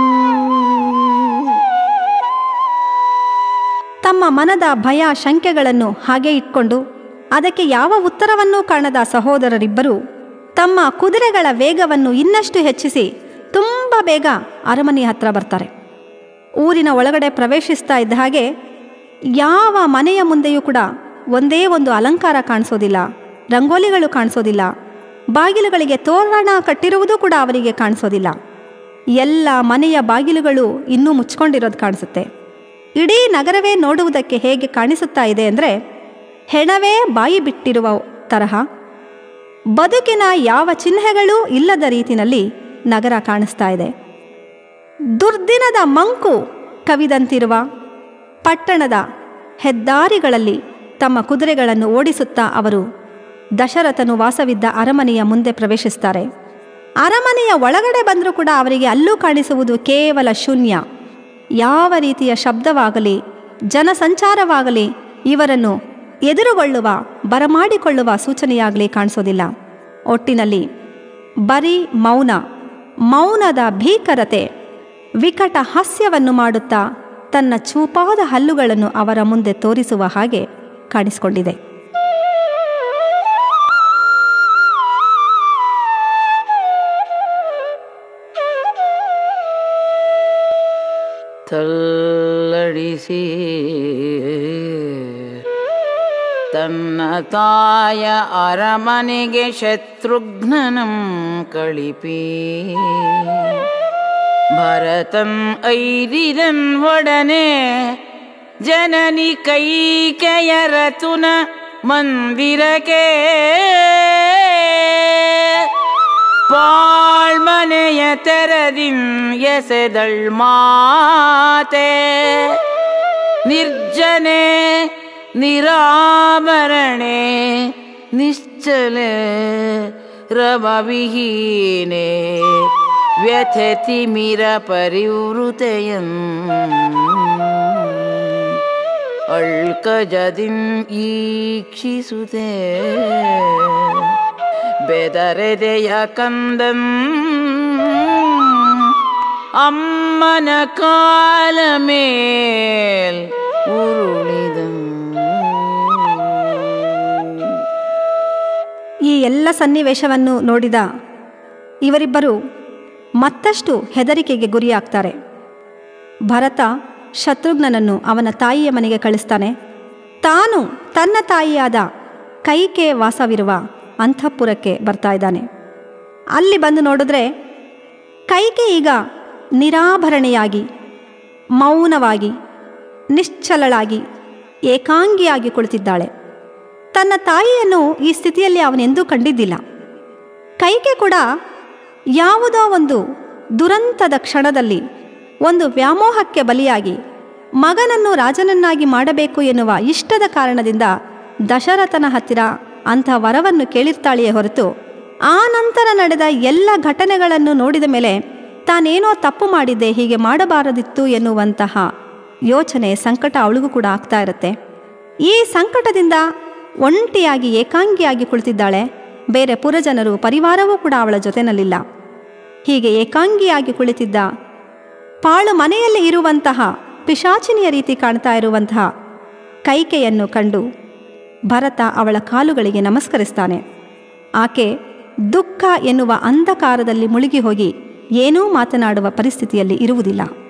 ತಮ್ಮ ಮನದ ಭಯ ಶಂಕೆಗಳನ್ನು ಹಾಗೆ ಇಟ್ಕೊಂಡು ಅದಕ್ಕೆ ಯಾವ ಉತ್ತರವನ್ನೂ ಕಾಣದ ಸಹೋದರರಿಬ್ಬರು ತಮ್ಮ ಕುದುರೆಗಳ ವೇಗವನ್ನು ಇನ್ನಷ್ಟು ಹೆಚ್ಚಿಸಿ ತುಂಬ ಬೇಗ ಅರಮನೆಯ ಹತ್ರ ಬರ್ತಾರೆ ಊರಿನ ಒಳಗಡೆ ಪ್ರವೇಶಿಸ್ತಾ ಇದ್ದ ಹಾಗೆ ಯಾವ ಮನೆಯ ಮುಂದೆಯೂ ಕೂಡ ಒಂದೇ ಒಂದು ಅಲಂಕಾರ ಕಾಣಿಸೋದಿಲ್ಲ ರಂಗೋಲಿಗಳು ಕಾಣಿಸೋದಿಲ್ಲ ಬಾಗಿಲುಗಳಿಗೆ ತೋರಣ ಕಟ್ಟಿರುವುದು ಕೂಡ ಅವರಿಗೆ ಕಾಣಿಸೋದಿಲ್ಲ ಎಲ್ಲ ಮನೆಯ ಬಾಗಿಲುಗಳು ಇನ್ನೂ ಮುಚ್ಕೊಂಡಿರೋದು ಕಾಣಿಸುತ್ತೆ ಇಡೀ ನಗರವೇ ನೋಡುವುದಕ್ಕೆ ಹೇಗೆ ಕಾಣಿಸುತ್ತಾ ಇದೆ ಅಂದರೆ ಹೆಣವೇ ಬಾಯಿ ಬಿಟ್ಟಿರುವ ತರಹ ಬದುಕಿನ ಯಾವ ಚಿಹ್ನೆಗಳೂ ಇಲ್ಲದ ರೀತಿಯಲ್ಲಿ ನಗರ ಕಾಣಿಸ್ತಾ ಇದೆ ದುರ್ದಿನದ ಮಂಕು ಕವಿದಂತಿರುವ ಪಟ್ಟಣದ ಹೆದ್ದಾರಿಗಳಲ್ಲಿ ತಮ್ಮ ಕುದುರೆಗಳನ್ನು ಓಡಿಸುತ್ತಾ ಅವರು ದಶರಥನು ವಾಸವಿದ್ದ ಅರಮನೆಯ ಮುಂದೆ ಪ್ರವೇಶಿಸ್ತಾರೆ ಅರಮನೆಯ ಒಳಗಡೆ ಬಂದರೂ ಕೂಡ ಅವರಿಗೆ ಅಲ್ಲೂ ಕಾಣಿಸುವುದು ಕೇವಲ ಶೂನ್ಯ ಯಾವ ರೀತಿಯ ಶಬ್ದವಾಗಲಿ ಜನಸಂಚಾರವಾಗಲಿ ಇವರನ್ನು ಎದುರುಗೊಳ್ಳುವ ಬರಮಾಡಿಕೊಳ್ಳುವ ಸೂಚನೆಯಾಗಲಿ ಕಾಣಿಸೋದಿಲ್ಲ ಒಟ್ಟಿನಲ್ಲಿ ಬರೀ ಮೌನ ಮೌನದ ಭೀಕರತೆ ವಿಕಟ ಹಾಸ್ಯವನ್ನು ಮಾಡುತ್ತಾ ತನ್ನ ಚೂಪಾದ ಹಲ್ಲುಗಳನ್ನು ಅವರ ಮುಂದೆ ತೋರಿಸುವ ಹಾಗೆ ಕಾಣಿಸಿಕೊಂಡಿದೆ ತಲ್ಲಡಿಸಿ ತನ್ನ ತಾಯ ಅರಮನೆಗೆ ಶತ್ರುಘ್ನನಂ ಕಳಿಪಿ ಭರತನ್ ಐರಿರನ್ ಒಡನೆ ಜನನಿ ಕೈಕೆಯರತುನ ಮಂದಿರಕ್ಕೆ ಪಾಳ್ಮನೆಯ ತೆರದಿನ್ ಎಸೆದಳ್ ಮಾತೆ ನಿರ್ಜನೆ ನಿರಾಮರಣೆ ನಿಶ್ಚಲೆ ರಮವಿಹೀನೆ ವ್ಯಥತಿ ಮಿರ ಪರಿವೃತೆಯಂ ಅಳ್ಕಜದಿನ್ ಈಕ್ಷಿಸುತ್ತೆ ಬೆದರೆದೆಯ ಕಂದನ್ ಅಮ್ಮನ ಕಾಲ ಮೇಲ್ ಉರುಳಿದಂ ಈ ಎಲ್ಲ ಸನ್ನಿವೇಶವನ್ನು ನೋಡಿದ ಇವರಿಬ್ಬರು ಮತ್ತಷ್ಟು ಹೆದರಿಕೆಗೆ ಗುರಿಯಾಗ್ತಾರೆ ಭರತ ಶತ್ರುಘ್ನನನ್ನು ಅವನ ತಾಯಿಯ ಮನೆಗೆ ಕಳಿಸ್ತಾನೆ ತಾನು ತನ್ನ ತಾಯಿಯಾದ ಕೈಕೆ ವಾಸವಿರುವ ಅಂತಃಪುರಕ್ಕೆ ಬರ್ತಾ ಇದ್ದಾನೆ ಅಲ್ಲಿ ಬಂದು ನೋಡಿದ್ರೆ ಕೈಕೆ ಈಗ ನಿರಾಭರಣೆಯಾಗಿ ಮೌನವಾಗಿ ನಿಶ್ಚಲಳಾಗಿ ಏಕಾಂಗಿಯಾಗಿ ಕುಳಿತಿದ್ದಾಳೆ ತನ್ನ ತಾಯಿಯನ್ನು ಈ ಸ್ಥಿತಿಯಲ್ಲಿ ಅವನೆಂದೂ ಕಂಡಿದ್ದಿಲ್ಲ ಕೈಕೆ ಕೂಡ ಯಾವುದೋ ಒಂದು ದುರಂತದ ಕ್ಷಣದಲ್ಲಿ ಒಂದು ವ್ಯಾಮೋಹಕ್ಕೆ ಬಲಿಯಾಗಿ ಮಗನನ್ನು ರಾಜನನ್ನಾಗಿ ಮಾಡಬೇಕು ಎನ್ನುವ ಇಷ್ಟದ ಕಾರಣದಿಂದ ದಶರಥನ ಹತ್ತಿರ ಅಂಥ ವರವನ್ನು ಕೇಳಿರ್ತಾಳೆಯೇ ಹೊರತು ಆ ನಂತರ ನಡೆದ ಎಲ್ಲ ಘಟನೆಗಳನ್ನು ನೋಡಿದ ಮೇಲೆ ತಾನೇನೋ ತಪ್ಪು ಮಾಡಿದ್ದೆ ಹೀಗೆ ಮಾಡಬಾರದಿತ್ತು ಎನ್ನುವಂತಹ ಯೋಚನೆ ಸಂಕಟ ಅವಳಿಗೂ ಕೂಡ ಆಗ್ತಾ ಇರುತ್ತೆ ಈ ಸಂಕಟದಿಂದ ಒಂಟಿಯಾಗಿ ಏಕಾಂಗಿಯಾಗಿ ಕುಳಿತಿದ್ದಾಳೆ ಬೇರೆ ಪುರಜನರು ಪರಿವಾರವೂ ಕೂಡ ಅವಳ ಜೊತೆನಲ್ಲಿಲ್ಲ ಹೀಗೆ ಏಕಾಂಗಿಯಾಗಿ ಕುಳಿತಿದ್ದ ಪಾಳು ಮನೆಯಲ್ಲಿ ಇರುವಂತಹ ಪಿಶಾಚಿನಿಯ ರೀತಿ ಕಾಣ್ತಾ ಇರುವಂತಹ ಕೈಕೆಯನ್ನು ಕಂಡು ಭರತ ಅವಳ ಕಾಲುಗಳಿಗೆ ನಮಸ್ಕರಿಸ್ತಾನೆ ಆಕೆ ದುಃಖ ಎನ್ನುವ ಅಂಧಕಾರದಲ್ಲಿ ಮುಳುಗಿ ಹೋಗಿ ಏನೂ ಮಾತನಾಡುವ ಪರಿಸ್ಥಿತಿಯಲ್ಲಿ ಇರುವುದಿಲ್ಲ